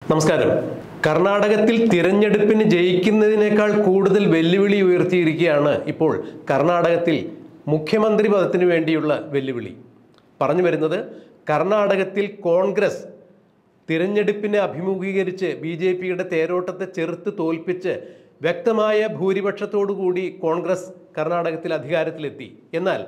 നമസ്കാരം കർണാടകത്തിൽ തിരഞ്ഞെടുപ്പിന് ജയിക്കുന്നതിനേക്കാൾ കൂടുതൽ വെല്ലുവിളി ഉയർത്തിയിരിക്കുകയാണ് ഇപ്പോൾ കർണാടകത്തിൽ മുഖ്യമന്ത്രി പദത്തിന് വേണ്ടിയുള്ള വെല്ലുവിളി പറഞ്ഞു വരുന്നത് കർണാടകത്തിൽ കോൺഗ്രസ് തിരഞ്ഞെടുപ്പിനെ അഭിമുഖീകരിച്ച് ബി ജെ പിയുടെ തേരോട്ടത്തെ ചെറുത്ത് തോൽപ്പിച്ച് വ്യക്തമായ ഭൂരിപക്ഷത്തോടു കൂടി കോൺഗ്രസ് കർണാടകത്തിൽ അധികാരത്തിലെത്തി എന്നാൽ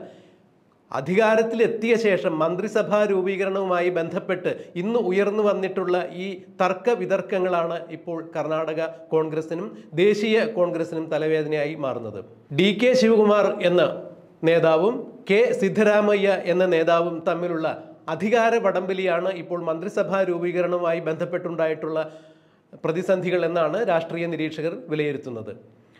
അധികാരത്തിലെത്തിയ ശേഷം മന്ത്രിസഭാ രൂപീകരണവുമായി ബന്ധപ്പെട്ട് ഇന്ന് ഉയർന്നു വന്നിട്ടുള്ള ഈ തർക്ക വിതർക്കങ്ങളാണ് ഇപ്പോൾ കർണാടക കോൺഗ്രസിനും ദേശീയ കോൺഗ്രസിനും തലവേദനയായി മാറുന്നത് ഡി കെ ശിവകുമാർ എന്ന നേതാവും കെ സിദ്ധരാമയ്യ എന്ന നേതാവും തമ്മിലുള്ള അധികാര വടംവലിയാണ് ഇപ്പോൾ മന്ത്രിസഭാ രൂപീകരണവുമായി ബന്ധപ്പെട്ടുണ്ടായിട്ടുള്ള പ്രതിസന്ധികൾ എന്നാണ് രാഷ്ട്രീയ നിരീക്ഷകർ വിലയിരുത്തുന്നത്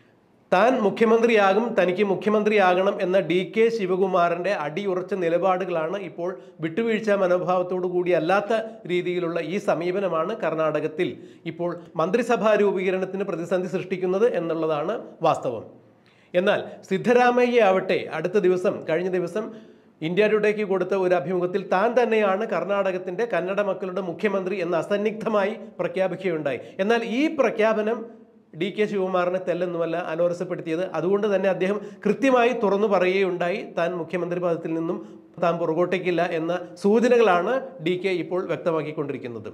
താൻ മുഖ്യമന്ത്രിയാകും തനിക്ക് മുഖ്യമന്ത്രിയാകണം എന്ന ഡി കെ ശിവകുമാറിന്റെ അടിയുറച്ച നിലപാടുകളാണ് ഇപ്പോൾ വിട്ടുവീഴ്ച മനോഭാവത്തോടു കൂടി അല്ലാത്ത രീതിയിലുള്ള ഈ സമീപനമാണ് കർണാടകത്തിൽ ഇപ്പോൾ മന്ത്രിസഭാ രൂപീകരണത്തിന് പ്രതിസന്ധി സൃഷ്ടിക്കുന്നത് എന്നുള്ളതാണ് വാസ്തവം എന്നാൽ സിദ്ധരാമയ്യ ആവട്ടെ അടുത്ത ദിവസം കഴിഞ്ഞ ദിവസം ഇന്ത്യ ടുഡേക്ക് കൊടുത്ത ഒരു അഭിമുഖത്തിൽ താൻ തന്നെയാണ് കർണാടകത്തിന്റെ കന്നഡ മക്കളുടെ മുഖ്യമന്ത്രി എന്ന് അസന്നിഗ്ധമായി പ്രഖ്യാപിക്കുകയുണ്ടായി എന്നാൽ ഈ പ്രഖ്യാപനം ഡി കെ ശിവകുമാറിനെ തെല്ലൊന്നുമല്ല അലോരസപ്പെടുത്തിയത് അതുകൊണ്ട് തന്നെ അദ്ദേഹം കൃത്യമായി തുറന്നു പറയുകയുണ്ടായി താൻ മുഖ്യമന്ത്രി പദത്തിൽ നിന്നും താൻ പുറകോട്ടേക്കില്ല എന്ന സൂചനകളാണ് ഡി കെ ഇപ്പോൾ വ്യക്തമാക്കിക്കൊണ്ടിരിക്കുന്നത്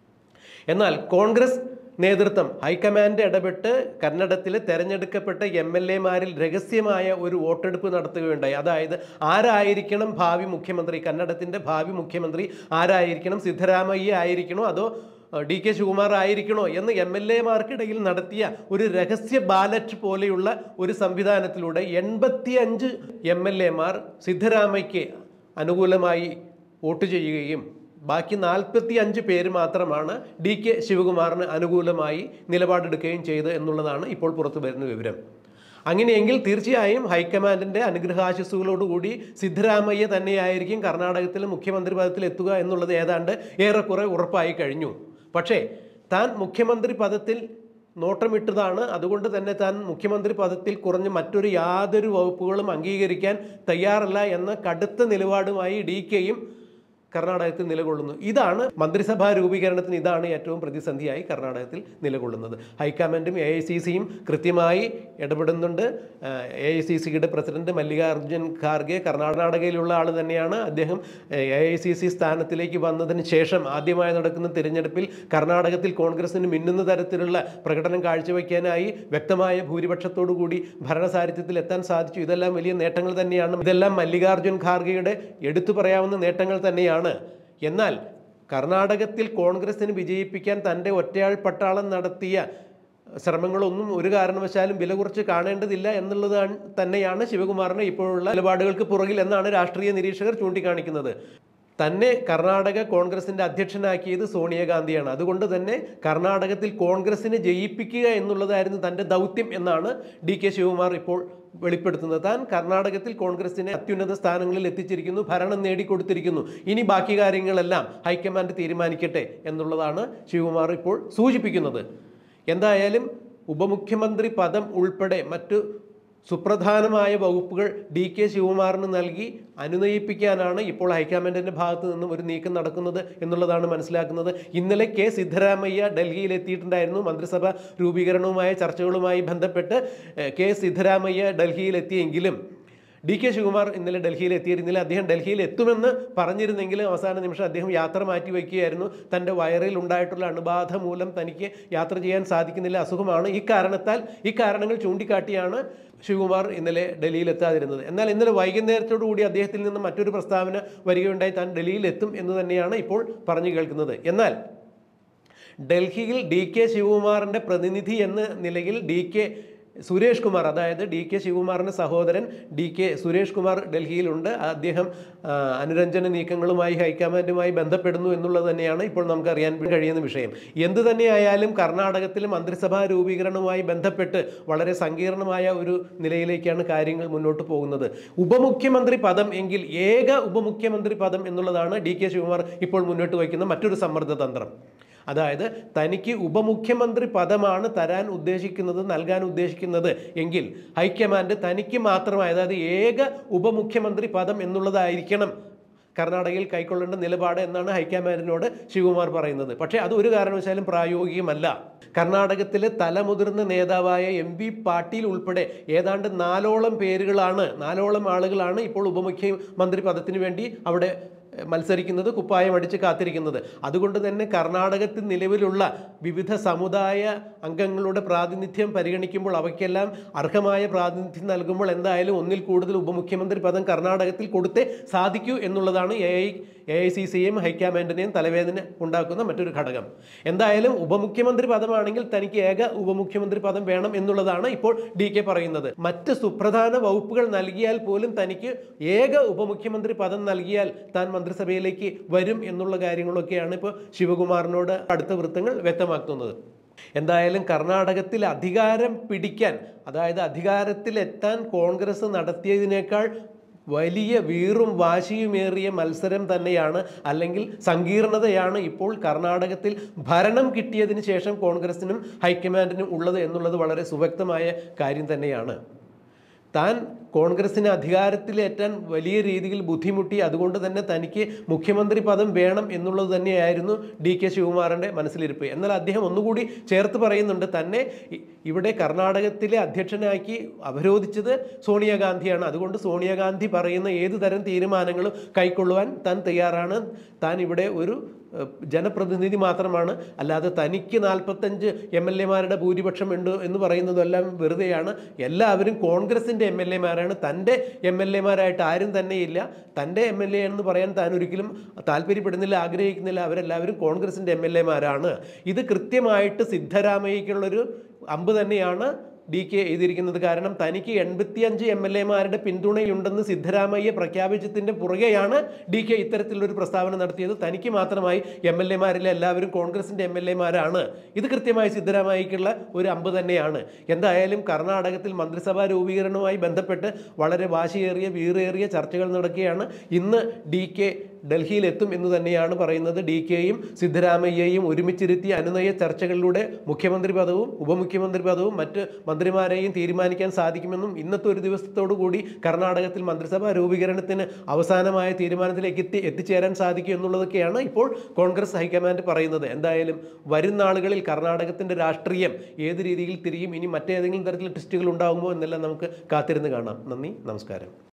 എന്നാൽ കോൺഗ്രസ് നേതൃത്വം ഹൈക്കമാൻഡ് ഇടപെട്ട് കന്നഡത്തിൽ തെരഞ്ഞെടുക്കപ്പെട്ട എം എൽ എമാരിൽ രഹസ്യമായ ഒരു വോട്ടെടുപ്പ് നടത്തുകയുണ്ടായി അതായത് ആരായിരിക്കണം ഭാവി മുഖ്യമന്ത്രി കന്നഡത്തിന്റെ ഭാവി മുഖ്യമന്ത്രി ആരായിരിക്കണം സിദ്ധരാമയ്യ ആയിരിക്കണോ അതോ ഡി കെ ശിവകുമാർ ആയിരിക്കണോ എന്ന് എം എൽ എമാർക്കിടയിൽ നടത്തിയ ഒരു രഹസ്യ ബാലറ്റ് പോലെയുള്ള ഒരു സംവിധാനത്തിലൂടെ എൺപത്തി അഞ്ച് എം എൽ എമാർ സിദ്ധരാമയ്ക്ക് അനുകൂലമായി വോട്ട് ചെയ്യുകയും ബാക്കി നാൽപ്പത്തി അഞ്ച് പേര് മാത്രമാണ് ഡി കെ ശിവകുമാറിന് അനുകൂലമായി നിലപാടെടുക്കുകയും ചെയ്ത് എന്നുള്ളതാണ് ഇപ്പോൾ പുറത്തു വരുന്ന വിവരം അങ്ങനെയെങ്കിൽ തീർച്ചയായും ഹൈക്കമാൻഡിന്റെ അനുഗ്രഹാശിസുകളോടുകൂടി സിദ്ധരാമയ്യ തന്നെയായിരിക്കും കർണാടകത്തിലെ മുഖ്യമന്ത്രി പദത്തിൽ എത്തുക എന്നുള്ളത് ഏതാണ്ട് ഏറെക്കുറെ ഉറപ്പായി കഴിഞ്ഞു പക്ഷേ താൻ മുഖ്യമന്ത്രി പദത്തിൽ നോട്ടമിട്ടതാണ് അതുകൊണ്ട് തന്നെ താൻ മുഖ്യമന്ത്രി പദത്തിൽ കുറഞ്ഞ് മറ്റൊരു യാതൊരു വകുപ്പുകളും അംഗീകരിക്കാൻ തയ്യാറല്ല എന്ന കടുത്ത നിലപാടുമായി ഡി കെയും കർണാടകത്തിൽ നിലകൊള്ളുന്നു ഇതാണ് മന്ത്രിസഭാ രൂപീകരണത്തിന് ഇതാണ് ഏറ്റവും പ്രതിസന്ധിയായി കർണാടകത്തിൽ നിലകൊള്ളുന്നത് ഹൈക്കമാൻഡും എ ഐ സി സിയും കൃത്യമായി ഇടപെടുന്നുണ്ട് എ ഐ സി സിയുടെ പ്രസിഡന്റ് മല്ലികാർജുൻ ഖാർഗെ കർണാടകയിലുള്ള ആൾ തന്നെയാണ് അദ്ദേഹം എ ഐ സി സി സ്ഥാനത്തിലേക്ക് വന്നതിന് ശേഷം ആദ്യമായി നടക്കുന്ന തിരഞ്ഞെടുപ്പിൽ കർണാടകത്തിൽ കോൺഗ്രസിന് മിന്നുന്ന തരത്തിലുള്ള പ്രകടനം കാഴ്ചവെക്കാനായി വ്യക്തമായ ഭൂരിപക്ഷത്തോടു കൂടി ഭരണസാരഥ്യത്തിൽ എത്താൻ സാധിച്ചു ഇതെല്ലാം വലിയ നേട്ടങ്ങൾ തന്നെയാണ് ഇതെല്ലാം മല്ലികാർജുൻ ഖാർഗെയുടെ എടുത്തു പറയാവുന്ന നേട്ടങ്ങൾ തന്നെയാണ് എന്നാൽ കർണാടകത്തിൽ കോൺഗ്രസിന് വിജയിപ്പിക്കാൻ തൻ്റെ ഒറ്റയാൾ പട്ടാളം നടത്തിയ ശ്രമങ്ങളൊന്നും ഒരു കാരണവശാലും വില കുറച്ച് കാണേണ്ടതില്ല എന്നുള്ളത് തന്നെയാണ് ശിവകുമാറിന് ഇപ്പോഴുള്ള നിലപാടുകൾക്ക് പുറകിൽ എന്നാണ് രാഷ്ട്രീയ നിരീക്ഷകർ ചൂണ്ടിക്കാണിക്കുന്നത് തന്നെ കർണാടക കോൺഗ്രസിന്റെ അധ്യക്ഷനാക്കിയത് സോണിയാഗാന്ധിയാണ് അതുകൊണ്ട് തന്നെ കർണാടകത്തിൽ കോൺഗ്രസിനെ ജയിപ്പിക്കുക എന്നുള്ളതായിരുന്നു തൻ്റെ ദൗത്യം എന്നാണ് ഡി കെ ശിവകുമാർ ഇപ്പോൾ വെളിപ്പെടുത്തുന്നത് താൻ കർണാടകത്തിൽ കോൺഗ്രസിനെ അത്യുന്നത സ്ഥാനങ്ങളിൽ എത്തിച്ചിരിക്കുന്നു ഭരണം നേടിക്കൊടുത്തിരിക്കുന്നു ഇനി ബാക്കി കാര്യങ്ങളെല്ലാം ഹൈക്കമാൻഡ് തീരുമാനിക്കട്ടെ എന്നുള്ളതാണ് ശിവകുമാർ ഇപ്പോൾ സൂചിപ്പിക്കുന്നത് എന്തായാലും ഉപമുഖ്യമന്ത്രി പദം ഉൾപ്പെടെ മറ്റു സുപ്രധാനമായ വകുപ്പുകൾ ഡി കെ ശിവകുമാറിന് നൽകി അനുനയിപ്പിക്കാനാണ് ഇപ്പോൾ ഹൈക്കമാൻഡിന്റെ ഭാഗത്തു നിന്നും ഒരു നീക്കം നടക്കുന്നത് എന്നുള്ളതാണ് മനസ്സിലാക്കുന്നത് ഇന്നലെ കെ സിദ്ധരാമയ്യ ഡൽഹിയിൽ എത്തിയിട്ടുണ്ടായിരുന്നു മന്ത്രിസഭ രൂപീകരണവുമായ ചർച്ചകളുമായി ബന്ധപ്പെട്ട് ഏഹ്, കെ സിദ്ധരാമയ്യ ഡൽഹിയിൽ എത്തിയെങ്കിലും ഡി കെ ശിവകുമാർ ഇന്നലെ ഡൽഹിയിൽ എത്തിയിരുന്നില്ല അദ്ദേഹം ഡൽഹിയിൽ എത്തുമെന്ന് പറഞ്ഞിരുന്നെങ്കിലും അവസാന നിമിഷം അദ്ദേഹം യാത്ര മാറ്റി വയ്ക്കുകയായിരുന്നു തൻ്റെ വയറിൽ ഉണ്ടായിട്ടുള്ള അണുബാധ മൂലം തനിക്ക് യാത്ര ചെയ്യാൻ സാധിക്കുന്നില്ല അസുഖമാണ് ഈ കാരണത്താൽ ഈ കാരണങ്ങൾ ചൂണ്ടിക്കാട്ടിയാണ് ശിവകുമാർ ഇന്നലെ ഡൽഹിയിൽ എത്താതിരുന്നത് എന്നാൽ ഇന്നലെ വൈകുന്നേരത്തോടു കൂടി അദ്ദേഹത്തിൽ നിന്ന് മറ്റൊരു പ്രസ്താവന വരികയുണ്ടായി താൻ ഡൽഹിയിൽ എത്തും എന്ന് തന്നെയാണ് ഇപ്പോൾ പറഞ്ഞു കേൾക്കുന്നത് എന്നാൽ ഡൽഹിയിൽ ഡി കെ ശിവകുമാറിൻ്റെ പ്രതിനിധി എന്ന നിലയിൽ ഡി കെ സുരേഷ് കുമാർ അതായത് ഡി കെ ശിവകുമാറിൻ്റെ സഹോദരൻ ഡി കെ സുരേഷ് കുമാർ ഡൽഹിയിലുണ്ട് അദ്ദേഹം ആ, അനുരഞ്ജന നീക്കങ്ങളുമായി ഹൈക്കമാൻഡുമായി ബന്ധപ്പെടുന്നു എന്നുള്ളത് തന്നെയാണ് ഇപ്പോൾ നമുക്ക് അറിയാൻ കഴിയുന്ന വിഷയം എന്തു തന്നെയായാലും കർണാടകത്തിൽ മന്ത്രിസഭാ രൂപീകരണവുമായി ബന്ധപ്പെട്ട് വളരെ സങ്കീർണമായ ഒരു നിലയിലേക്കാണ് കാര്യങ്ങൾ മുന്നോട്ട് പോകുന്നത് ഉപമുഖ്യമന്ത്രി പദം എങ്കിൽ ഏക ഉപമുഖ്യമന്ത്രി പദം എന്നുള്ളതാണ് ഡി കെ ശിവകുമാർ ഇപ്പോൾ മുന്നോട്ട് വയ്ക്കുന്ന മറ്റൊരു സമ്മർദ്ദ തന്ത്രം അതായത് തനിക്ക് ഉപമുഖ്യമന്ത്രി പദമാണ് തരാൻ ഉദ്ദേശിക്കുന്നത് നൽകാൻ ഉദ്ദേശിക്കുന്നത് എങ്കിൽ ഹൈക്കമാൻഡ് തനിക്ക് മാത്രമായി അതായത് ഏക ഉപമുഖ്യമന്ത്രി പദം എന്നുള്ളതായിരിക്കണം കർണാടകയിൽ കൈക്കൊള്ളേണ്ട നിലപാട് എന്നാണ് ഹൈക്കമാൻഡിനോട് ശിവകുമാർ പറയുന്നത് പക്ഷേ അത് ഒരു കാരണവശാലും പ്രായോഗികമല്ല കർണാടകത്തിലെ തലമുതിർന്ന നേതാവായ എം വി പാട്ടീൽ ഉൾപ്പെടെ ഏതാണ്ട് നാലോളം പേരുകളാണ് നാലോളം ആളുകളാണ് ഇപ്പോൾ ഉപമുഖ്യമന്ത്രി പദത്തിന് വേണ്ടി അവിടെ എഹ്, മത്സരിക്കുന്നത് കുപ്പായം അടിച്ച് കാത്തിരിക്കുന്നത് അതുകൊണ്ട് തന്നെ കർണാടകത്തിൽ നിലവിലുള്ള വിവിധ സമുദായ അംഗങ്ങളുടെ പ്രാതിനിധ്യം പരിഗണിക്കുമ്പോൾ അവയ്ക്കെല്ലാം അർഹമായ പ്രാതിനിധ്യം നൽകുമ്പോൾ എന്തായാലും ഒന്നിൽ കൂടുതൽ ഉപമുഖ്യമന്ത്രി പദം കർണാടകത്തിൽ കൊടുത്തേ സാധിക്കൂ എന്നുള്ളതാണ് A I A I C സിയെയും ഹൈക്കമാൻഡിനെയും തലവേദന ഉണ്ടാക്കുന്ന മറ്റൊരു ഘടകം എന്തായാലും ഉപമുഖ്യമന്ത്രി പദമാണെങ്കിൽ തനിക്ക് ഏക ഉപമുഖ്യമന്ത്രി പദം വേണം എന്നുള്ളതാണ് ഇപ്പോൾ ഡി കെ പറയുന്നത് മറ്റ് സുപ്രധാന വകുപ്പുകൾ നൽകിയാൽ പോലും തനിക്ക് ഏക ഉപമുഖ്യമന്ത്രി പദം നൽകിയാൽ താൻ മന്ത്രിസഭയിലേക്ക് വരും എന്നുള്ള കാര്യങ്ങളൊക്കെയാണ് ഇപ്പോൾ ശിവകുമാറിനോട് അടുത്ത വൃത്തങ്ങൾ വ്യക്തമാക്കുന്നത് എന്തായാലും കർണാടകത്തിൽ അധികാരം പിടിക്കാൻ അതായത് അധികാരത്തിലെത്താൻ കോൺഗ്രസ് നടത്തിയതിനേക്കാൾ വലിയ വീറും വാശിയുമേറിയ മത്സരം തന്നെയാണ് അല്ലെങ്കിൽ സങ്കീർണതയാണ് ഇപ്പോൾ കർണാടകത്തിൽ ഭരണം കിട്ടിയതിന് ശേഷം കോൺഗ്രസിനും ഹൈക്കമാൻഡിനും ഉള്ളത് എന്നുള്ളത് വളരെ സുവ്യക്തമായ കാര്യം തന്നെയാണ് താൻ കോൺഗ്രസിന് അധികാരത്തിലേറ്റാൻ വലിയ രീതിയിൽ ബുദ്ധിമുട്ടി അതുകൊണ്ട് തന്നെ തനിക്ക് മുഖ്യമന്ത്രി പദം വേണം എന്നുള്ളത് തന്നെയായിരുന്നു ഡി കെ ശിവകുമാറിൻ്റെ മനസ്സിലിരിപ്പ് എന്നാൽ അദ്ദേഹം ഒന്നുകൂടി ചേർത്ത് പറയുന്നുണ്ട് തന്നെ ഇ- ഇവിടെ കർണാടകത്തിലെ അധ്യക്ഷനാക്കി അവരോധിച്ചത് സോണിയാഗാന്ധിയാണ് അതുകൊണ്ട് സോണിയാഗാന്ധി പറയുന്ന ഏത് തരം തീരുമാനങ്ങളും കൈക്കൊള്ളുവാൻ താൻ തയ്യാറാണ് താൻ ഇവിടെ ഒരു ഏഹ്, ജനപ്രതിനിധി മാത്രമാണ് അല്ലാതെ തനിക്ക് നാൽപ്പത്തഞ്ച് എം എൽ എമാരുടെ ഭൂരിപക്ഷം ഉണ്ട് എന്ന് പറയുന്നതെല്ലാം വെറുതെയാണ് എല്ലാവരും കോൺഗ്രസിൻ്റെ എം എൽ എമാരാണ് തൻ്റെ എം എൽ എമാരായിട്ട് ആരും തന്നെയില്ല തൻ്റെ എം എൽ എ എന്ന് പറയാൻ താൻ ഒരിക്കലും താല്പര്യപ്പെടുന്നില്ല ആഗ്രഹിക്കുന്നില്ല അവരെല്ലാവരും കോൺഗ്രസിൻ്റെ എം എൽ എമാരാണ് ഇത് കൃത്യമായിട്ട് സിദ്ധരാമയ്ക്കുള്ളൊരു അമ്പ് തന്നെയാണ് ഡി കെ എഴുതിയിരിക്കുന്നത് കാരണം തനിക്ക് എൺപത്തിയഞ്ച് എം എൽ എമാരുടെ പിന്തുണയുണ്ടെന്ന് സിദ്ധരാമയ്യ പ്രഖ്യാപിച്ചതിൻ്റെ പുറകെയാണ് ഡി കെ ഇത്തരത്തിലൊരു പ്രസ്താവന നടത്തിയത് തനിക്ക് മാത്രമായി എം എൽ എമാരിലെ എല്ലാവരും കോൺഗ്രസിൻ്റെ എം എൽ എമാരാണ് ഇത് കൃത്യമായി സിദ്ധരാമയ്ക്കുള്ള ഒരു അമ്പ് തന്നെയാണ് എന്തായാലും കർണാടകത്തിൽ മന്ത്രിസഭാ രൂപീകരണവുമായി ബന്ധപ്പെട്ട് വളരെ വാശിയേറിയ വീറേറിയ ചർച്ചകൾ നടക്കുകയാണ് ഇന്ന് ഡി കെ ഡൽഹിയിലെത്തും എന്ന് തന്നെയാണ് പറയുന്നത് ഡി കെയും സിദ്ധരാമയ്യയും ഒരുമിച്ചിരുത്തി അനുനയ ചർച്ചകളിലൂടെ മുഖ്യമന്ത്രി പദവും ഉപമുഖ്യമന്ത്രി പദവും മറ്റ് മന്ത്രിമാരെയും തീരുമാനിക്കാൻ സാധിക്കുമെന്നും ഇന്നത്തെ ഒരു ദിവസത്തോടു കൂടി കർണാടകത്തിൽ മന്ത്രിസഭാ രൂപീകരണത്തിന് അവസാനമായ തീരുമാനത്തിലേക്ക് എത്തി എത്തിച്ചേരാൻ സാധിക്കും എന്നുള്ളതൊക്കെയാണ് ഇപ്പോൾ കോൺഗ്രസ് ഹൈക്കമാൻഡ് പറയുന്നത് എന്തായാലും വരും നാളുകളിൽ കർണാടകത്തിൻ്റെ രാഷ്ട്രീയം ഏത് രീതിയിൽ തിരിയും ഇനി മറ്റേതെങ്കിലും തരത്തിലുള്ള ടെസ്റ്റുകൾ ഉണ്ടാകുമോ എന്നെല്ലാം നമുക്ക് കാത്തിരുന്ന് കാണാം നന്ദി നമസ്കാരം